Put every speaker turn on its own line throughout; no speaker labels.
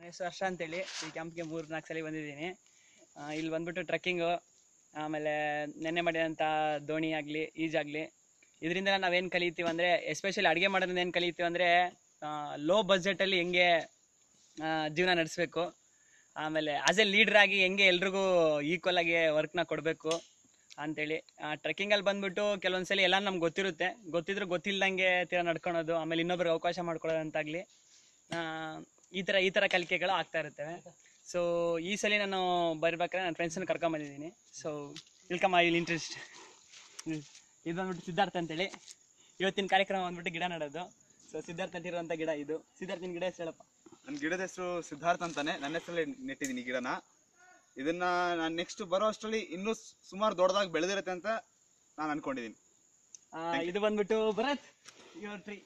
ಹೆಸರು ಹರ್ಷ ಅಂತೇಳಿ ಈ ಕ್ಯಾಂಪ್ಗೆ ಮೂರು ನಾಲ್ಕು ಸಲ ಬಂದಿದ್ದೀನಿ ಆ, ಇಲ್ಲಿ ಬಂದ್ಬಿಟ್ಟು ಟ್ರೆಕ್ಕಿಂಗು ಆಮೇಲೆ ನೆನ್ನೆ ಮಾಡಿದಂಥ ದೋಣಿ ಆಗಲಿ ಈಜಾಗಲಿ ಇದರಿಂದ ನಾವೇನು ಕಲಿತೀವಿ ಅಂದರೆ ಎಸ್ಪೆಷಲಿ ಅಡುಗೆ ಮಾಡೋದ್ರಿಂದ ಏನು ಕಲಿತೀವಿ ಅಂದರೆ ಲೋ ಬಜೆಟಲ್ಲಿ ಹೆಂಗೆ ಆ, ಜೀವನ ನಡೆಸಬೇಕು ಆಮೇಲೆ ಆಸ್ ಎ ಲೀಡ್ರ್ ಆಗಿ ಹೆಂಗೆ ಎಲ್ರಿಗೂ ಈಕ್ವಲ್ ಆಗಿ ವರ್ಕ್ನ ಕೊಡಬೇಕು ಅಂತೇಳಿ ಟ್ರೆಕ್ಕಿಂಗಲ್ಲಿ ಬಂದ್ಬಿಟ್ಟು ಕೆಲವೊಂದ್ಸಲಿ ಎಲ್ಲ ನಮ್ಗೆ ಗೊತ್ತಿರುತ್ತೆ ಗೊತ್ತಿದ್ರು ಗೊತ್ತಿಲ್ದಂಗೆ ತೀರಾ ನಡ್ಕೊಳೋದು ಆಮೇಲೆ ಇನ್ನೊಬ್ರಿಗೆ ಅವಕಾಶ ಮಾಡ್ಕೊಳ್ಳೋದಂತಾಗಲಿ ಈ ಥರ ಈ ಥರ ಕಲಿಕೆಗಳು ಆಗ್ತಾ ಇರ್ತವೆ ಸೊ ಈ ಸಲ ನಾನು ಬರ್ಬೇಕಾದ್ರೆ ನನ್ನ ಫ್ರೆಂಡ್ಸನ್ನ ಕರ್ಕೊಂಬಂದಿದ್ದೀನಿ so welcome I will interest ಇದು ಬಂದ್ಬಿಟ್ಟು ಸಿದ್ಧಾರ್ಥ ಅಂತೇಳಿ ಇವತ್ತಿನ ಕಾರ್ಯಕ್ರಮ ಬಂದ್ಬಿಟ್ಟು ಗಿಡ ನೆಡೋದು ಸೊ ಸಿದ್ಧಾರ್ಥ ನಟಿರುವಂಥ ಗಿಡ ಇದು ಸಿದ್ಧಾರ್ಥಿನ ಗಿಡ ಹೆಸರು ಹೇಳಪ್ಪ
ನನ್ನ ಗಿಡದ ಹೆಸರು ಸಿದ್ಧಾರ್ಥ ಅಂತಾನೆ ನನ್ನ ಹೆಸರಲ್ಲಿ ನೆಟ್ಟಿದ್ದೀನಿ ಗಿಡನ ಇದನ್ನ ನಾನು ನೆಕ್ಸ್ಟ್ ಬರೋ ಅಷ್ಟರಲ್ಲಿ ಇನ್ನೂ ಸುಮಾರು ದೊಡ್ಡದಾಗಿ ಬೆಳೆದಿರುತ್ತೆ ಅಂತ ನಾನು ಅನ್ಕೊಂಡಿದ್ದೀನಿ
ಆ, ಇದು ಬಂದ್ಬಿಟ್ಟು ಭರತ್ ಯುವರ್ ಟ್ರೀ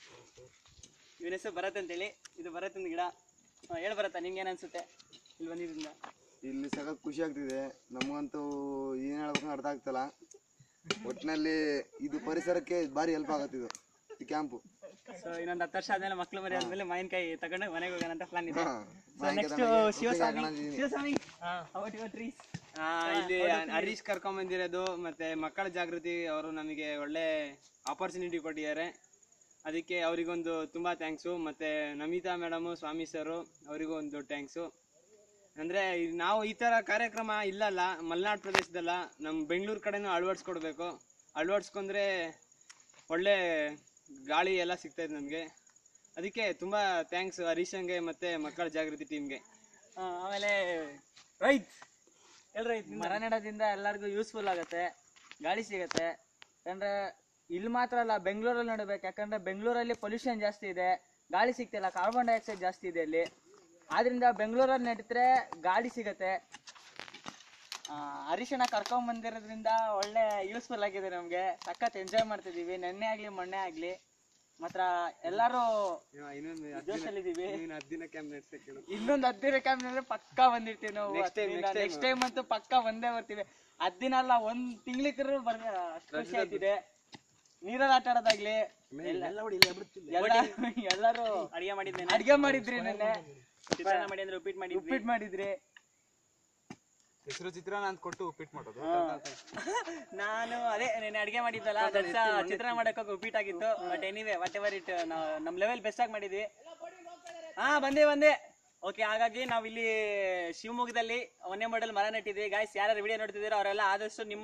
ಇವನ ಹೆಸರು ಭರತ್ ಅಂತೇಳಿ ಇದು ಭರತನ ಗಿಡ ಆ, ಹೇಳ್ ಭರತ ನಿಂಗೆ ಏನ್ ಅನ್ಸುತ್ತೆ ಇಲ್ಲಿ ಬಂದಿದ್ರಿಂದ
ಇಲ್ಲಿ ಸಖತ್ ಖುಷಿ ಆಗ್ತಿದೆ ನಮಗಂತೂ ಏನ್ ಹೇಳ್ಬೇಕು ಅರ್ಥ ಆಗ್ತಲ್ಲ ಒಟ್ಟಿನಲ್ಲಿ ಇದು ಪರಿಸರಕ್ಕೆ ಭಾರಿ ಹೆಲ್ಪ್ ಆಗತ್ತಿದು ಈ ಕ್ಯಾಂಪು
ಸೊ ಇನ್ನೊಂದು ಹತ್ತು ವರ್ಷ ಆದ್ಮೇಲೆ ಮಕ್ಳು ಮರಿ ಆದ್ಮೇಲೆ ಮಾವಿನಕಾಯಿ ತಗೊಂಡು ಮನೆಗೆ ಹೋಗೋಣ ಅಂತ ಪ್ಲಾನ್ ಇದೆ
ಹಾ.
ಸೊ
ಮಾವಿನ್ಕಾಯಿ
ನೆಕ್ಸ್ಟ್
ತಗೊಂಡು
ಶಿವಸ್ವಾಮಿ
ಹಾಕೊಂಡಿದೀನಿ.
ಶಿವಸ್ವಾಮಿ ಅವಟ್ ಯುವರ್ ಟ್ರೀಸ್
ಆ, ಇಲ್ಲಿ ಹರೀಶ್ ಕರ್ಕೊಂಡ್ ಬಂದಿರೋದು ಮತ್ತೆ ಮಕ್ಕಳ ಜಾಗೃತಿ ಅವರು ನಮಗೆ ಒಳ್ಳೆ ಆಪರ್ಚುನಿಟಿ ಕೊಟ್ಟಿದ್ದಾರೆ ಅದಕ್ಕೆ ಅವರಿಗೊಂದು ತುಂಬಾ ಥ್ಯಾಂಕ್ಸು ಮತ್ತೆ ನಮಿತಾ ಮೇಡಮು ಸ್ವಾಮಿ ಸರು ಅವರಿಗೂ ಒಂದು ದೊಡ್ಡ ಥ್ಯಾಂಕ್ಸು ಅಂದ್ರೆ ಈ- ನಾವು ಈ ತರ ಕಾರ್ಯಕ್ರಮ ಇಲ್ಲಲ್ಲ ಮಲೆನಾಡು ಪ್ರದೇಶದಲ್ಲ ನಮ್ಮ ಬೆಂಗಳೂರು ಕಡೆನೂ ಅಳವಡಿಸ್ಕೊಡ್ಬೇಕು ಅಳವಡಿಸ್ಕೊಂಡ್ರೆ ಒಳ್ಳೆ ಗಾಳಿ ಎಲ್ಲ ಸಿಗ್ತೈತೆ ನಮಗೆ ಅದಕ್ಕೆ ತುಂಬಾ ಥ್ಯಾಂಕ್ಸ್ ಹರೀಶಂಗೆ ಮತ್ತೆ ಮಕ್ಕಳ ಜಾಗೃತಿ ಟೀಮ್ಗೆ
ಆಮೇಲೆ ರೈತ್ ಎಲ್ ರೈತ್
ಮರ ನೆಡೋದ್ರಿಂದ ಎಲ್ಲರಿಗೂ ಯೂಸ್ಫುಲ್ ಆಗುತ್ತೆ ಗಾಳಿ ಸಿಗುತ್ತೆ ಯಾಕಂದ್ರೆ ಇಲ್ಲಿ ಮಾತ್ರ ಅಲ್ಲ ಬೆಂಗಳೂರಲ್ಲಿ ನೆಡಬೇಕು ಯಾಕಂದ್ರೆ ಬೆಂಗಳೂರಲ್ಲಿ ಪೊಲ್ಯೂಷನ್ ಜಾಸ್ತಿ ಇದೆ ಗಾಳಿ ಸಿಗ್ತಿಲ್ಲ ಕಾರ್ಬನ್ ಡೈಆಕ್ಸೈಡ್ ಜಾಸ್ತಿ ಇದೆ ಇಲ್ಲಿ ಆದ್ರಿಂದ ಬೆಂಗಳೂರಲ್ಲಿ ನೆಟ್ಟಿದ್ರೆ ಗಾಳಿ ಸಿಗತ್ತೆ ಆ, ಅರಿಶಿಣ ಕರ್ಕೊಂಡ್ ಬಂದಿರೋದ್ರಿಂದ ಒಳ್ಳೆ ಯೂಸ್ಫುಲ್ ಆಗಿದೆ ನಮ್ಗೆ ಸಖತ್ ಎಂಜಾಯ್ ಮಾಡ್ತಿದೀವಿ ನೆನ್ನೆ ಆಗ್ಲಿ ಮೊನ್ನೆ ಆಗ್ಲಿ ಮಾತ್ರ ಎಲ್ಲಾರು
ಇನ್ನೊಂದು
ಜೋಶಲ್ಲಿದೀವಿ
ಹತ್ತು ದಿನ ಕ್ಯಾಂಪ್ ನಡೆಸಕ್ಕೆ
ಇನ್ನೊಂದ್ ಹದಿನೈದು ಕ್ಯಾಂಪ್ ಅಂದ್ರೆ ಪಕ್ಕಾ ಬಂದಿರ್ತೀವಿ ನಾವು
Next time, next time.
Next time ಅಂತೂ ಪಕ್ಕಾ ಬಂದೇ ಬರ್ತೀವಿ ಹತ್ತು ದಿನ ಅಲ್ಲ ಒಂದ್ ತಿಂಗ್ಳಿಕ್ರು ಬರ್ ಅಷ್ಟು ಖುಷಿ ಆಯ್ತಿದೆ ನೀರಲ್ಲಿ ಆಟ ಆಡೋದಾಗ್ಲಿ ಎಲ್ಲ- ಎಲ್ಲ- ಎಲ್ಲಾರು
ಅಡಿಗೆ ಮಾಡಿದ್ದೇನೆ
ಅಡ್ಗೆ ಮಾಡಿದ್ರಿ ನೆನ್ನೆ
ಚಿತ್ರಾನ್ನ ಮಾಡಿ ಅಂದ್ರೆ ಉಪ್ಪಿಟ್ಟು ಮಾಡಿದ್ವಿ
ಉಪ್ಪಿಟ್ಟು ಮಾಡಿದ್ರಿ
ಹೆಸರು ಚಿತ್ರಾನ್ನ ಅಂತ ಕೊಟ್ಟು ಉಪ್ಪಿಟ್ಟು ಮಾಡೋದು
ನಾನು ಅದೇ ನೀನು ಅಡಿಗೆ ಮಾಡಿದ್ದಲ್ಲ ದರ್ಶ ಚಿತ್ರಾನ್ನ ಮಾಡಕ್ ಹೋಗಿ ಉಪ್ಪಿಟ್ಟಾಗಿತ್ತು but anyway whatever it ನಾವು ನಮ್ಮ ಲೆವೆಲ್ ಬೆಸ್ಟ್ ಆಗಿ ಮಾಡಿದ್ವಿ ಹಾ ಬಂದೆ ಬಂದೆ ಓಕೆ ಹಾಗಾಗಿ ನಾವು ಇಲ್ಲಿ ಶಿವಮೊಗ್ಗದಲ್ಲಿ ಒಂದೇ ಮಾಡಲ್ ಮರ ನೆಟ್ಟಿದ್ವಿ ಗಾಯ್ಸ್ ಯಾರು ವಿಡಿಯೋ ನೋಡ್ತಿದ್ದೀರೋ ಅವರೆಲ್ಲ ಆದಷ್ಟು ನಿಮ್ಮ